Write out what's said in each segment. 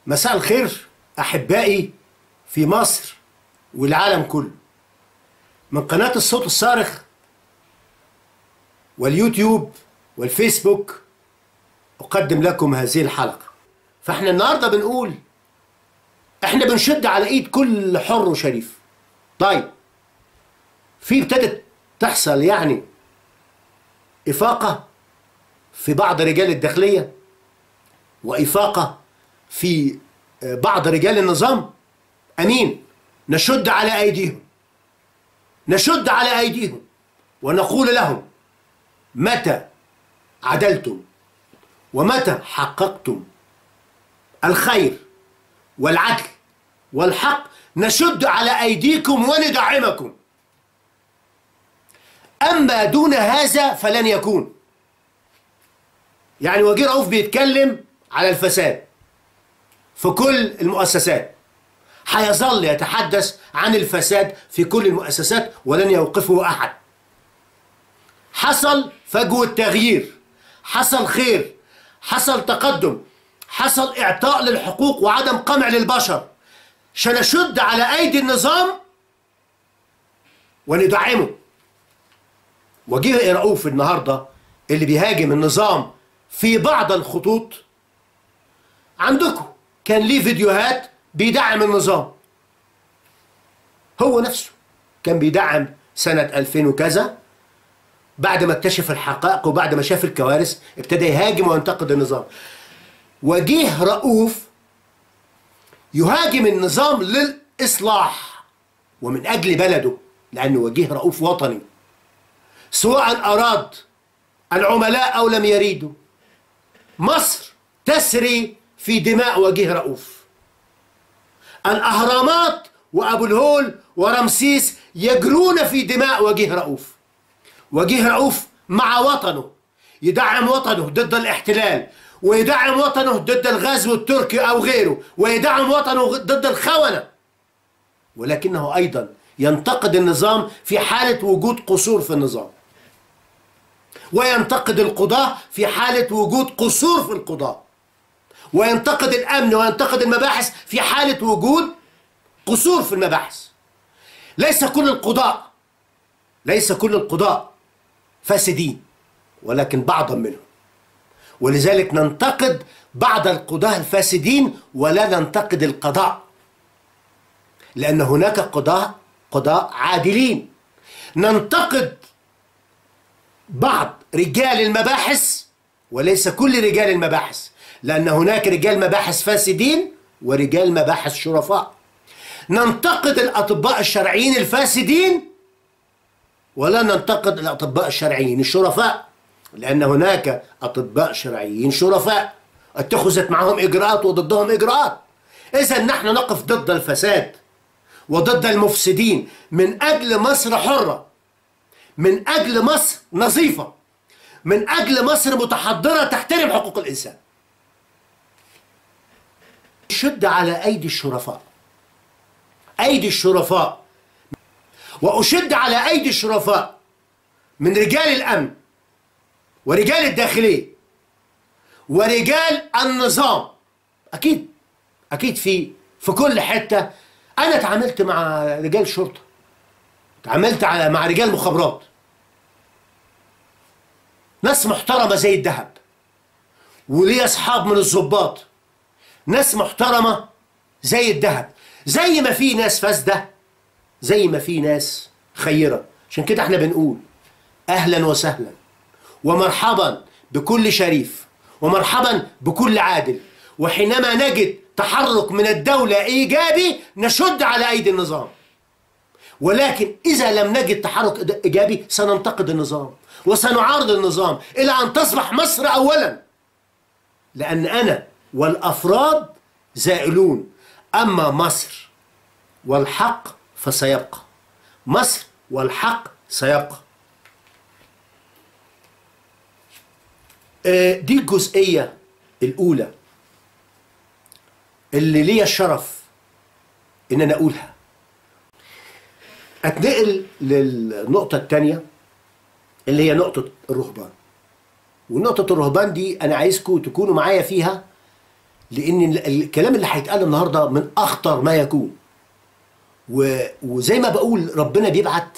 مساء الخير أحبائي في مصر والعالم كله من قناة الصوت الصارخ واليوتيوب والفيسبوك أقدم لكم هذه الحلقة فإحنا النهاردة بنقول إحنا بنشد على إيد كل حر وشريف طيب في ابتدت تحصل يعني إفاقة في بعض رجال الداخلية وإفاقة في بعض رجال النظام أمين نشد على أيديهم نشد على أيديهم ونقول لهم متى عدلتم ومتى حققتم الخير والعدل والحق نشد على أيديكم وندعمكم أما دون هذا فلن يكون يعني وجيه رؤوف بيتكلم على الفساد في كل المؤسسات هيظل يتحدث عن الفساد في كل المؤسسات ولن يوقفه أحد حصل فجوة تغيير حصل خير حصل تقدم حصل إعطاء للحقوق وعدم قمع للبشر سنشد على أيدي النظام وندعمه وجيه رؤوف النهاردة اللي بيهاجم النظام في بعض الخطوط عندكم كان ليه فيديوهات بيدعم النظام هو نفسه كان بيدعم سنة 2000 وكذا بعد ما اكتشف الحقائق وبعد ما شاف الكوارث ابتدى يهاجم وينتقد النظام وجيه رؤوف يهاجم النظام للإصلاح ومن أجل بلده لأنه وجيه رؤوف وطني سواء أراد العملاء أو لم يريدوا مصر تسري في دماء وجيه رؤوف الأهرامات وأبو الهول ورمسيس يجرون في دماء وجيه رؤوف وجيه رؤوف مع وطنه يدعم وطنه ضد الاحتلال ويدعم وطنه ضد الغزو التركي أو غيره ويدعم وطنه ضد الخونة ولكنه أيضا ينتقد النظام في حالة وجود قصور في النظام وينتقد القضاة في حالة وجود قصور في القضاة وينتقد الأمن وينتقد المباحث في حالة وجود قصور في المباحث ليس كل القضاء ليس كل القضاء فاسدين ولكن بعضا منهم ولذلك ننتقد بعض القضاة الفاسدين ولا ننتقد القضاء لأن هناك قضاء قضاء عادلين ننتقد بعض رجال المباحث وليس كل رجال المباحث لأن هناك رجال مباحث فاسدين ورجال مباحث شرفاء ننتقد الأطباء الشرعيين الفاسدين ولا ننتقد الأطباء الشرعيين الشرفاء لأن هناك أطباء شرعيين شرفاء اتخذت معهم إجراءات وضدهم إجراءات إذا نحن نقف ضد الفساد وضد المفسدين من أجل مصر حرة من أجل مصر نظيفة من أجل مصر متحضرة تحترم حقوق الإنسان شد على أيدي الشرفاء أيدي الشرفاء وأشد على أيدي الشرفاء من رجال الأمن ورجال الداخلية ورجال النظام أكيد أكيد في في كل حتة أنا اتعاملت مع رجال شرطة اتعاملت على مع رجال مخابرات ناس محترمة زي الذهب وليه أصحاب من الضباط ناس محترمة زي الذهب زي ما في ناس فاسدة زي ما في ناس خيرة عشان كده احنا بنقول أهلا وسهلا ومرحبا بكل شريف ومرحبا بكل عادل وحينما نجد تحرك من الدولة إيجابي نشد على أيدي النظام ولكن إذا لم نجد تحرك إيجابي سننتقد النظام وسنعارض النظام إلى أن تصبح مصر أولا لأن أنا والأفراد زائلون أما مصر والحق فسيبقى مصر والحق سيبقى دي الجزئية الأولى اللي ليا الشرف إن أنا أقولها أتنقل للنقطة الثانية اللي هي نقطة الرهبان ونقطة الرهبان دي أنا عايزكم تكونوا معايا فيها لان ال- الكلام اللي هيتقال النهارده من اخطر ما يكون و... وزي ما بقول ربنا بيبعت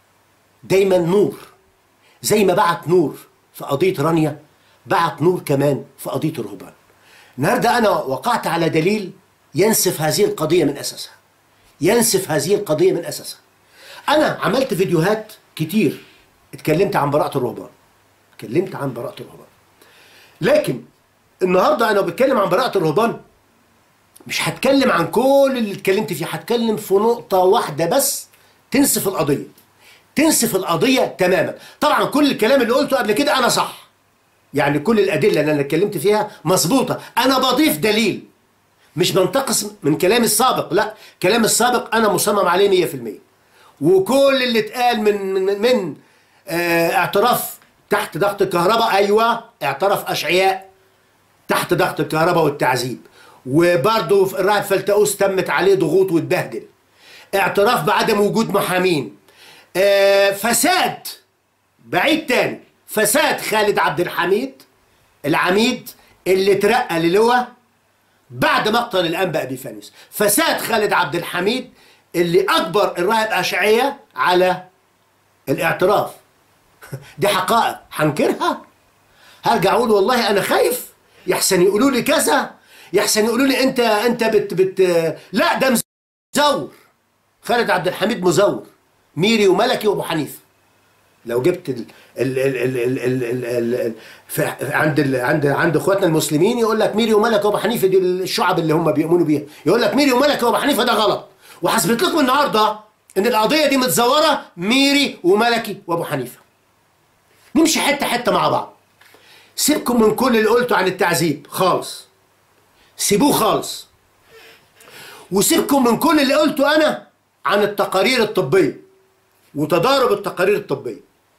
دايما نور زي ما بعت نور في قضيه رانيا بعت نور كمان في قضيه الرهبان النهارده انا وقعت على دليل ينسف هذه القضيه من اساسها ينسف هذه القضيه من اساسها انا عملت فيديوهات كتير اتكلمت عن براءه الرهبان اتكلمت عن براءه الرهبان لكن النهارده انا بتكلم عن براءه الرهبان مش هتكلم عن كل اللي اتكلمت فيه هتكلم في نقطه واحده بس تنسف القضيه تنسف القضيه تماما طبعا كل الكلام اللي قلته قبل كده انا صح يعني كل الادله اللي انا اتكلمت فيها مظبوطه انا بضيف دليل مش بنتقص من كلامي السابق لا كلامي السابق انا مصمم عليه 100% وكل اللي اتقال من من, من آه اعتراف تحت ضغط الكهرباء ايوه اعترف اشعياء تحت ضغط الكهرباء والتعذيب وبرضه في الراهب فلتأوس تمت عليه ضغوط واتبهدل اعتراف بعدم وجود محامين آه فساد بعيد تاني فساد خالد عبد الحميد العميد اللي اترقى للواء بعد مقتل الانبا ابيفانيوس فساد خالد عبد الحميد اللي اجبر الراهب اشعياء على الاعتراف دي حقائق هنكرها هرجع اقول والله انا خايف يحسن يقولوا لي كذا يحسن يقولوا لي انت انت بت بت لا ده مزور خالد عبد الحميد مزور ميري وملكي وابو حنيفه لو جبت ال ال ال ال ال ال ال ال ال في عند ال عند عند اخواتنا المسلمين يقول لك ميري وملك وابو حنيفه دي الشعب اللي هم بيؤمنوا بيها يقول لك ميري وملك وابو حنيفه ده غلط وحسبت لكم النهارده ان القضيه دي متزوره ميري وملكي وابو حنيفه نمشي حته حته مع بعض سيبكم من كل اللي قلته عن التعذيب خالص سيبوه خالص وسيبكم من كل اللي قلته انا عن التقارير الطبيه وتضارب التقارير الطبيه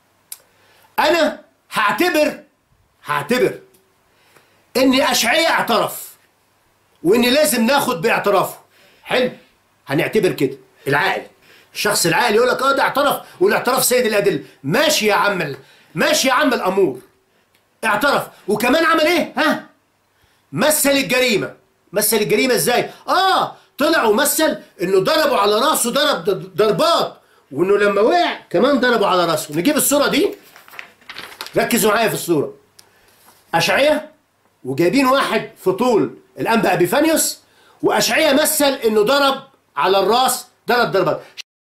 انا هعتبر هعتبر ان اشعياء اعترف وان لازم ناخد باعترافه حلو هنعتبر كده العاقل الشخص العاقل يقول لك اه ده اعترف والاعتراف سيد الادله ماشي يا عم ال- ماشي يا عم الامور اعترف وكمان عمل ايه ها مثل الجريمه مثل الجريمه ازاي اه طلع ومثل انه ضربوا على راسه ضرب ض- ضربات وانه لما وقع كمان ضربوا على راسه نجيب الصوره دي ركزوا معايا في الصوره اشعياء وجايبين واحد في طول الانبا ابيفانيوس واشعياء مثل انه ضرب على الراس ثلاث ضربات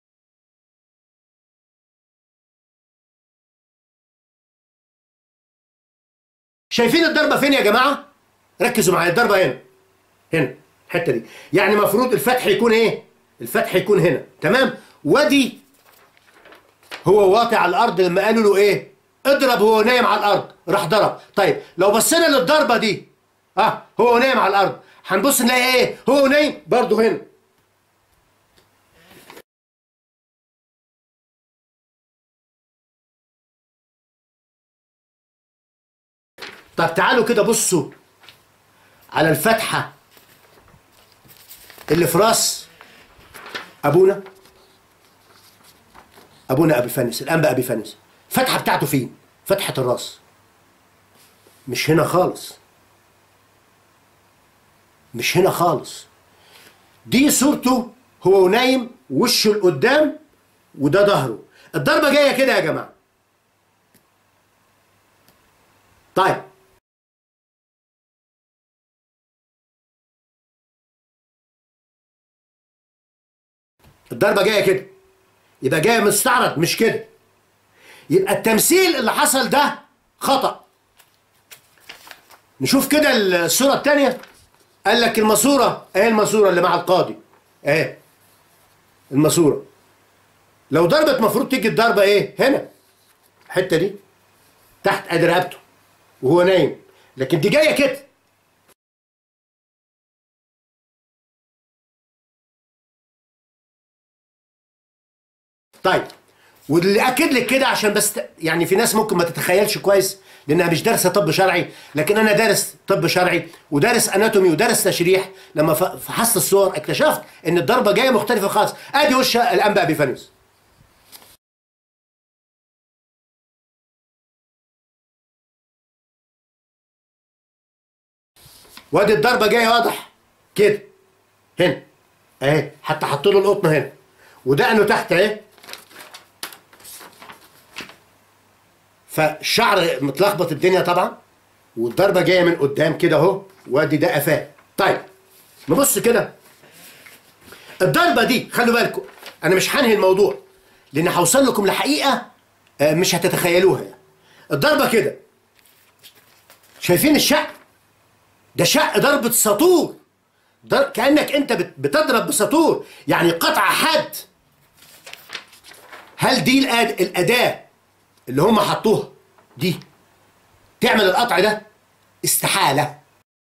شايفين الضربه فين يا جماعه ركزوا معايا الضربه هنا هنا الحته دي يعني المفروض الفتح يكون ايه الفتح يكون هنا تمام وادي هو واقع على الارض لما قالوا له ايه اضرب هو نايم على الارض راح ضرب طيب لو بصينا للضربه دي اه هو نايم على الارض هنبص نلاقي ايه هو نايم برضه هنا طب تعالوا كده بصوا على الفتحة اللي في راس أبونا أبونا أبي فانس الأنبا أبي فانس الفتحة بتاعته فين؟ فتحة الراس مش هنا خالص مش هنا خالص دي صورته هو نايم وشه لقدام وده ظهره الضربة جاية كده يا جماعة طيب الضربة جاية كده يبقى جاية مستعرض مش كده يبقى التمثيل اللي حصل ده خطأ نشوف كده الصورة التانية قال لك الماسورة اهي الماسورة اللي مع القاضي اهي الماسورة لو ضربت مفروض تيجي الضربة ايه هنا الحتة دي تحت ادي رقبته وهو نايم لكن دي جاية كده طيب واللي اكد لك كده عشان بس ت- يعني في ناس ممكن ما تتخيلش كويس لانها مش دارسه طب شرعي لكن انا دارس طب شرعي ودارس اناتومي ودارس تشريح لما ف- فحصت الصور اكتشفت ان الضربه جايه مختلفه خالص ادي وش الانبا ابيفانيوس وادي الضربه جايه واضح كده هنا اهي حتى حط له القطن هنا ودقنه تحت اهي فالشعر متلخبط الدنيا طبعا والضربه جايه من قدام كده اهو وادي ده قفاه طيب نبص كده الضربه دي خلوا بالكم انا مش هنهي الموضوع لان هوصل لكم لحقيقه آه، مش هتتخيلوها يعني. الضربه كده شايفين الشق ده شق ضربه سطور ضر... كانك انت بت- بتضرب بسطور يعني قطع حاد هل دي الأد... الاداه اللي هم حطوها دي تعمل القطع ده استحاله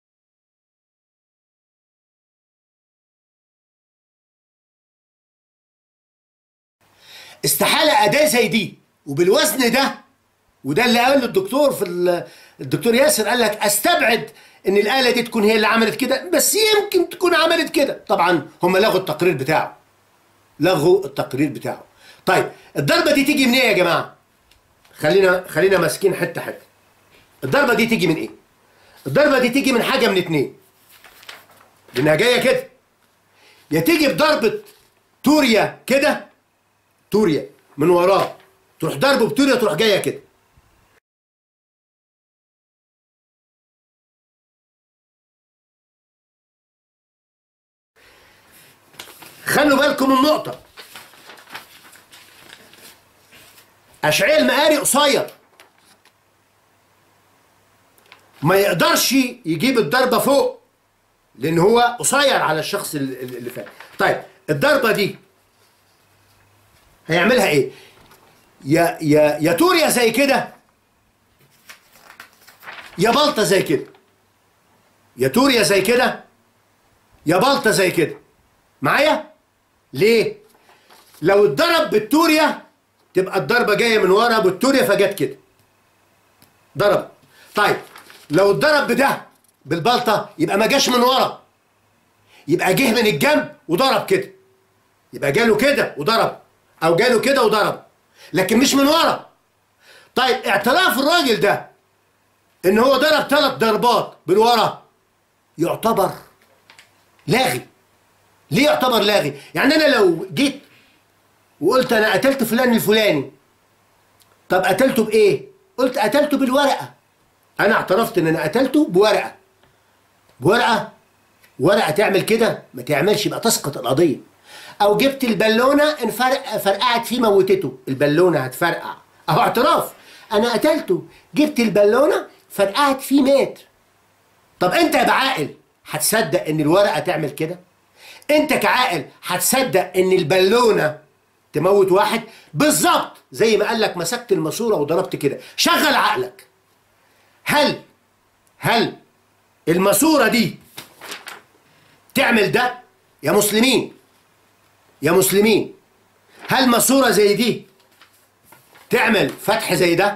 استحاله اداه زي دي وبالوزن ده وده اللي قاله الدكتور في ال- الدكتور ياسر قال لك استبعد ان الاله دي تكون هي اللي عملت كده بس يمكن تكون عملت كده طبعا هم لغوا التقرير بتاعه لغوا التقرير بتاعه طيب الضربه دي تيجي من ايه يا جماعه خلينا خلينا ماسكين حته حته الضربه دي تيجي من ايه الضربه دي تيجي من حاجه من اتنين لانها جايه كده يا تيجي بضربه توريا كده توريا من وراه تروح ضربه بتوريا تروح جايه كده خلوا بالكم من نقطة أشعياء المقاري قصير ما يقدرش يجيب الضربة فوق لأن هو قصير على الشخص اللي اللي فات طيب الضربة دي هيعملها إيه؟ يا يا يا توريا زي كده يا بلطة زي كده يا توريا زي كده يا بلطة زي كده معايا؟ ليه؟ لو اتضرب بالتوريا تبقى الضربة جاية من ورا بالتوريا فجت كده. ضرب. طيب لو اتضرب بده بالبلطة يبقى ما جاش من ورا. يبقى جه من الجنب وضرب كده. يبقى جاله كده وضرب أو جاله كده وضرب. لكن مش من ورا. طيب اعتراف الراجل ده إن هو ضرب ثلاث ضربات من ورا يعتبر لاغي. ليه يعتبر لاغي؟ يعني انا لو جيت وقلت انا قتلت فلان الفلاني طب قتلته بايه؟ قلت قتلته بالورقه انا اعترفت ان انا قتلته بورقه بورقه ورقه تعمل كده ما تعملش يبقى تسقط القضيه او جبت البالونه انفرق فرقعت فيه موتته البالونه هتفرقع اهو اعتراف انا قتلته جبت البالونه فرقعت فيه مات طب انت يا بعاقل هتصدق ان الورقه تعمل كده انت كعاقل هتصدق ان البالونه تموت واحد بالظبط زي ما قال لك مسكت الماسوره وضربت كده شغل عقلك هل هل الماسوره دي تعمل ده يا مسلمين يا مسلمين هل ماسوره زي دي تعمل فتح زي ده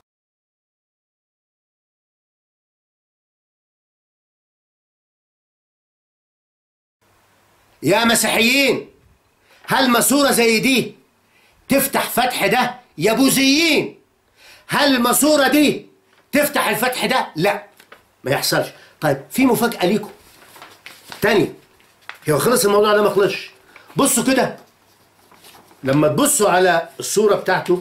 يا مسيحيين هل ماسورة زي دي تفتح فتح ده يا بوذيين هل الماسورة دي تفتح الفتح ده لا ما يحصلش طيب في مفاجأة ليكم تانية هو خلص الموضوع ده ما خلصش بصوا كده لما تبصوا على الصورة بتاعته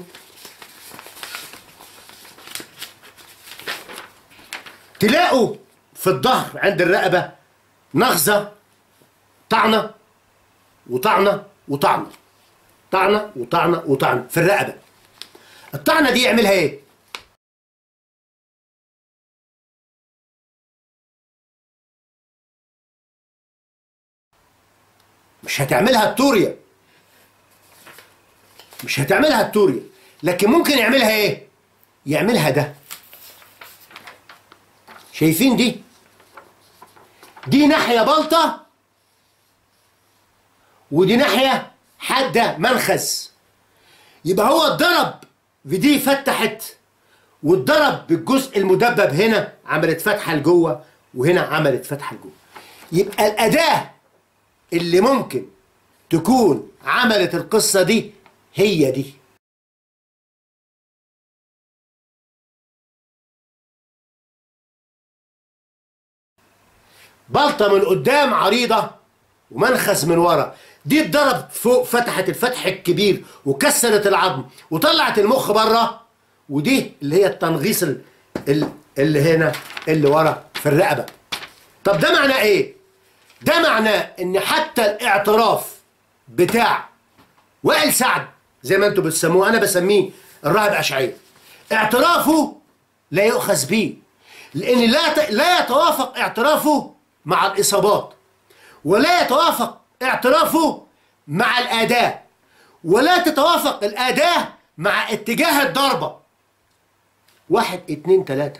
تلاقوا في الظهر عند الرقبة نغزة طعنة وطعنة وطعنة طعنة وطعنة وطعنة في الرقبة الطعنة دي يعملها ايه؟ مش هتعملها التوريا مش هتعملها التوريا لكن ممكن يعملها ايه؟ يعملها ده شايفين دي؟ دي ناحية بلطة ودي ناحية حادة منخز يبقى هو اتضرب في دي فتحت واتضرب بالجزء المدبب هنا عملت فتحة لجوه وهنا عملت فتحة لجوه يبقى الأداة اللي ممكن تكون عملت القصة دي هي دي بلطة من قدام عريضة ومنخز من ورا دي اتضرب فوق فتحت الفتح الكبير وكسرت العظم وطلعت المخ بره ودي اللي هي التنغيص ال- ال- اللي هنا اللي ورا في الرقبة طب ده معناه ايه؟ ده معناه ان حتى الاعتراف بتاع وائل سعد زي ما انتم بتسموه انا بسميه الراهب اشعياء اعترافه لا يؤخذ به لان لا ت- لا يتوافق اعترافه مع الاصابات ولا يتوافق اعترافه مع الاداه ولا تتوافق الاداه مع اتجاه الضربه واحد اتنين تلاته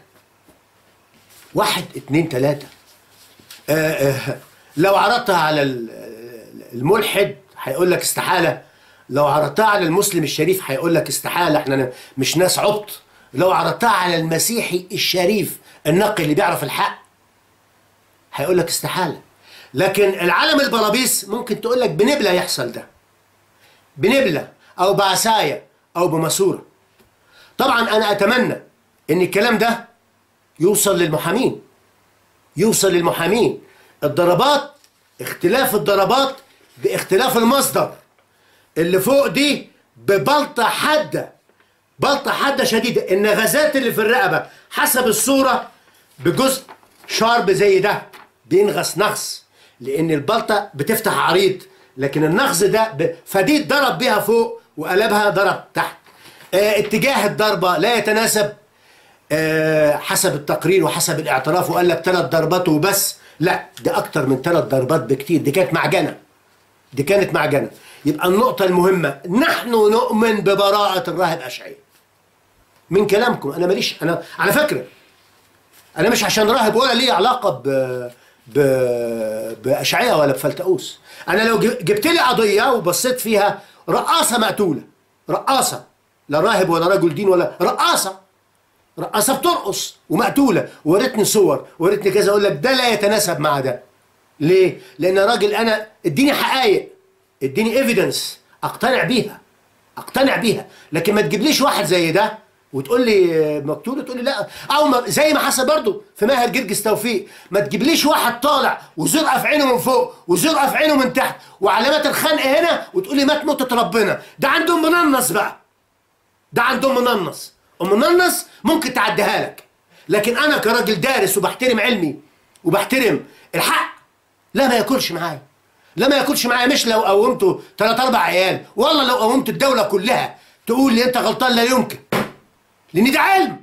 واحد اتنين تلاته آه آه لو عرضتها على ال- الملحد هيقول لك استحاله لو عرضتها على المسلم الشريف هيقول لك استحاله احنا ن- مش ناس عبط لو عرضتها على المسيحي الشريف النقي اللي بيعرف الحق هيقول لك استحاله لكن العالم البلابيس ممكن تقول لك بنبله يحصل ده بنبله او بعصايه او بماسوره طبعا انا اتمنى ان الكلام ده يوصل للمحامين يوصل للمحامين الضربات اختلاف الضربات باختلاف المصدر اللي فوق دي ببلطة حادة بلطة حادة شديدة النغزات اللي في الرقبة حسب الصورة بجزء شارب زي ده بينغص نغص لأن البلطة بتفتح عريض لكن النغز ده ب... فدي اتضرب بيها فوق وقلبها ضرب تحت اه اتجاه الضربة لا يتناسب آه، حسب التقرير وحسب الاعتراف وقال لك ثلاث ضربات وبس لا ده اكتر من ثلاث ضربات بكتير دي كانت معجنه دي كانت معجنه يبقى النقطه المهمه نحن نؤمن ببراءه الراهب اشعياء من كلامكم انا ماليش انا على فكره انا مش عشان راهب ولا ليه علاقه ب ب باشعياء ولا بفلتقوس انا لو جب- جبت لي قضيه وبصيت فيها رقاصه مقتوله رقاصه لا راهب ولا رجل دين ولا رقاصه رقاصه بترقص ومقتوله وريتني صور وريتني كذا اقول لك ده لا يتناسب مع ده ليه لان راجل انا اديني حقائق اديني ايفيدنس اقتنع بيها اقتنع بيها لكن ما تجيبليش واحد زي ده وتقول لي مقتول وتقول لي لا او ما زي ما حصل برضو في ماهر جرجس توفيق ما تجيبليش واحد طالع وزرقه في عينه من فوق وزرقه في عينه من تحت وعلامات الخنق هنا وتقول لي مات موتة ربنا ده عندهم مننص بقى ده عندهم مننص ومننص ممكن تعديها لك لكن انا كراجل دارس وبحترم علمي وبحترم الحق لا ما ياكلش معايا لا ما ياكلش معايا مش لو قومته ثلاث اربع عيال والله لو قومت الدوله كلها تقول لي انت غلطان لا يمكن لان ده علم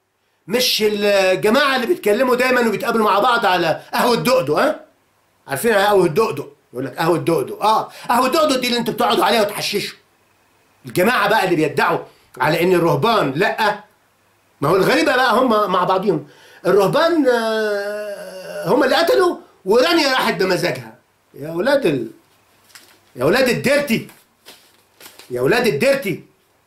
مش الجماعه اللي بيتكلموا دايما وبيتقابلوا مع بعض على قهوه دقدق ها عارفين على قهوه دقدق يقول لك قهوه دقدق اه قهوه دقدق دي اللي انتوا بتقعدوا عليها وتحششوا الجماعه بقى اللي بيدعوا على ان الرهبان لا ما هو الغريبه بقى هم مع بعضهم الرهبان آه، هم اللي قتلوا ورانيا راحت بمزاجها يا اولاد ال... يا اولاد الديرتي يا اولاد الديرتي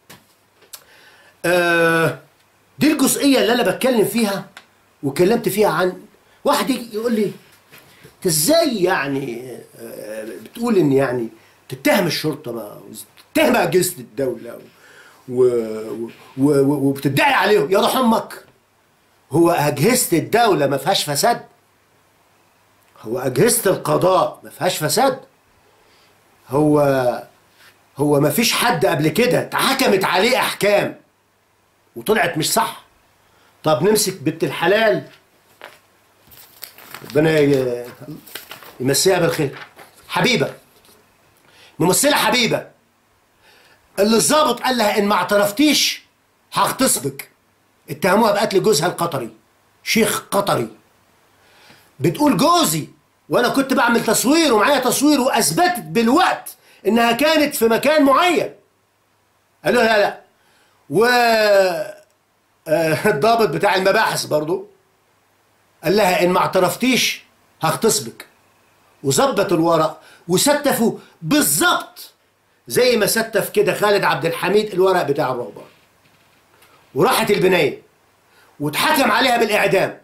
آه دي الجزئيه اللي انا بتكلم فيها وكلمت فيها عن واحد يجي يقول لي انت ازاي يعني آه، بتقول ان يعني تتهم الشرطه بقى تتهم اجهزه الدوله و... و... و... و... وبتدعي عليهم يا روح امك هو اجهزه الدوله ما فيهاش فساد هو اجهزه القضاء ما فيهاش فساد هو هو ما فيش حد قبل كده اتحكمت عليه احكام وطلعت مش صح طب نمسك بنت الحلال ربنا ي- يمسيها بالخير حبيبه ممثله حبيبه اللي الظابط قال لها ان ما اعترفتيش هغتصبك اتهموها بقتل جوزها القطري شيخ قطري بتقول جوزي وانا كنت بعمل تصوير ومعايا تصوير واثبتت بالوقت انها كانت في مكان معين قالوا لا لا و آه، الضابط بتاع المباحث برضو قال لها ان ما اعترفتيش هغتصبك وظبط الورق وستفوا بالظبط زي ما ستف كده خالد عبد الحميد الورق بتاع الرهبان وراحت البنايه واتحكم عليها بالاعدام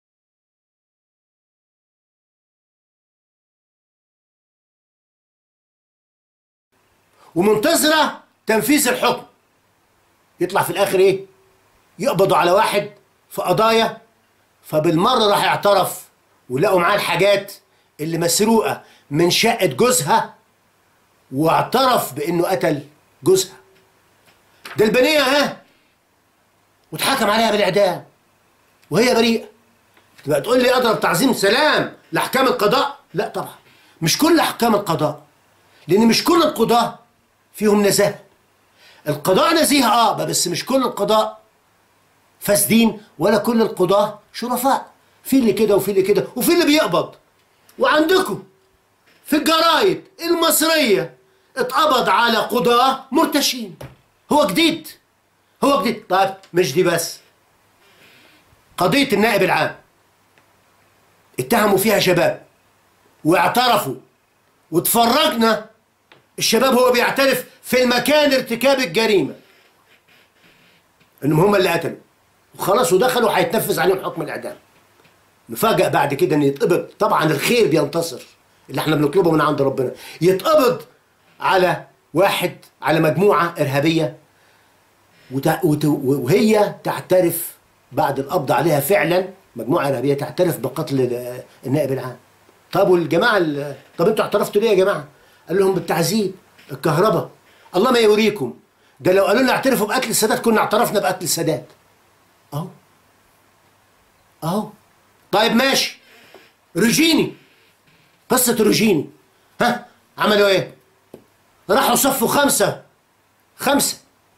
ومنتظره تنفيذ الحكم يطلع في الاخر ايه يقبضوا على واحد في قضايا فبالمره راح اعترف ولقوا معاه الحاجات اللي مسروقه من شقه جوزها واعترف بانه قتل جوزها ده البنيه ها واتحكم عليها بالاعدام وهي بريئه تبقى تقول لي اضرب تعظيم سلام لاحكام القضاء لا طبعا مش كل احكام القضاء لان مش كل القضاه فيهم نزاهه القضاء نزيه اه بس مش كل القضاء فاسدين ولا كل القضاه شرفاء في اللي كده وفي اللي كده وفي اللي بيقبض وعندكم في الجرايد المصريه اتقبض على قضاه مرتشين هو جديد هو جديد طيب مش دي بس قضيه النائب العام اتهموا فيها شباب واعترفوا واتفرجنا الشباب هو بيعترف في المكان ارتكاب الجريمة انهم هم اللي قتلوا وخلاص ودخلوا هيتنفذ عليهم حكم الاعدام نفاجأ بعد كده ان يتقبض طبعا الخير بينتصر اللي احنا بنطلبه من عند ربنا يتقبض على واحد على مجموعة إرهابية وت- وت- وهي تعترف بعد القبض عليها فعلا مجموعة إرهابية تعترف بقتل ال- النائب العام طب والجماعة ال- طب انتوا اعترفتوا ليه يا جماعة؟ قال لهم بالتعذيب الكهرباء الله ما يوريكم ده لو قالوا لنا اعترفوا بقتل السادات كنا اعترفنا بقتل السادات اهو اهو طيب ماشي روجيني قصة روجيني ها عملوا ايه؟ راحوا صفوا خمسة خمسة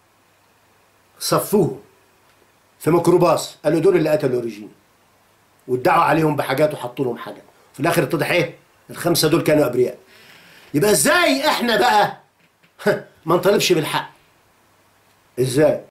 صفوه في ميكروباص قالوا دول اللي قتلوا روجيني وادعوا عليهم بحاجات وحطوا لهم حاجات في الاخر اتضح ايه؟ الخمسة دول كانوا ابرياء يبقى ازاي احنا بقى ما نطالبش بالحق ازاي